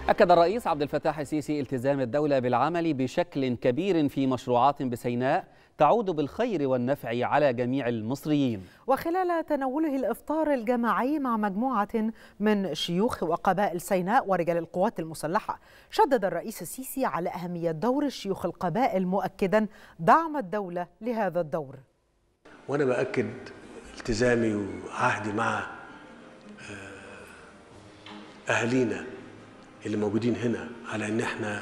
أكد الرئيس عبد الفتاح السيسي التزام الدولة بالعمل بشكل كبير في مشروعات بسيناء تعود بالخير والنفع على جميع المصريين وخلال تناوله الإفطار الجماعي مع مجموعة من شيوخ وقبائل سيناء ورجال القوات المسلحة شدد الرئيس السيسي على أهمية دور شيوخ القبائل مؤكدا دعم الدولة لهذا الدور وأنا بأكد التزامي وعهدي مع أهالينا اللي موجودين هنا على ان احنا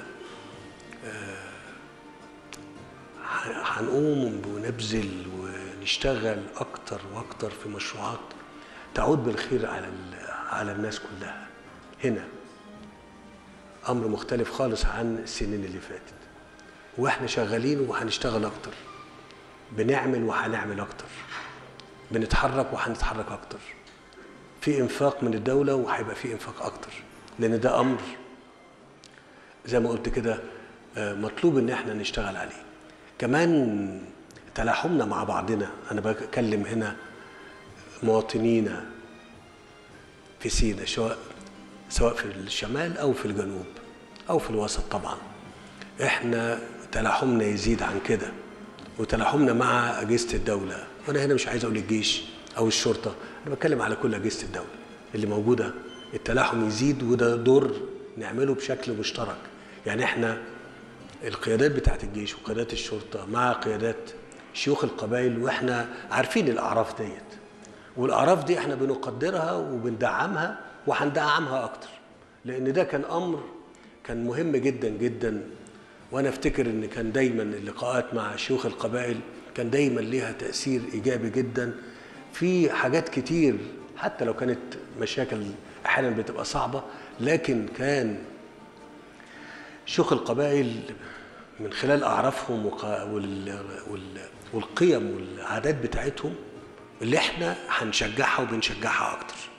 هنقوم ونبذل ونشتغل اكتر واكتر في مشروعات تعود بالخير على على الناس كلها هنا امر مختلف خالص عن السنين اللي فاتت واحنا شغالين وهنشتغل اكتر بنعمل وهنعمل اكتر بنتحرك وهنتحرك اكتر في انفاق من الدوله وهيبقى في انفاق اكتر لان ده امر زي ما قلت كده مطلوب ان احنا نشتغل عليه كمان تلاحمنا مع بعضنا انا بكلم هنا مواطنينا في سينا سواء سواء في الشمال او في الجنوب او في الوسط طبعا احنا تلاحمنا يزيد عن كده وتلاحمنا مع اجهزه الدوله وانا هنا مش عايز اقول الجيش او الشرطه انا بتكلم على كل اجهزه الدوله اللي موجوده التلاحم يزيد وده دور نعمله بشكل مشترك يعني احنا القيادات بتاعت الجيش وقيادات الشرطه مع قيادات شيوخ القبائل واحنا عارفين الاعراف ديت والاعراف دي احنا بنقدرها وبندعمها وهندعمها اكتر لان ده كان امر كان مهم جدا جدا وانا افتكر ان كان دايما اللقاءات مع شيوخ القبائل كان دايما ليها تاثير ايجابي جدا في حاجات كتير حتى لو كانت مشاكل احيانا بتبقى صعبه لكن كان شيوخ القبائل من خلال اعرافهم والقيم والعادات بتاعتهم اللي احنا هنشجعها وبنشجعها اكتر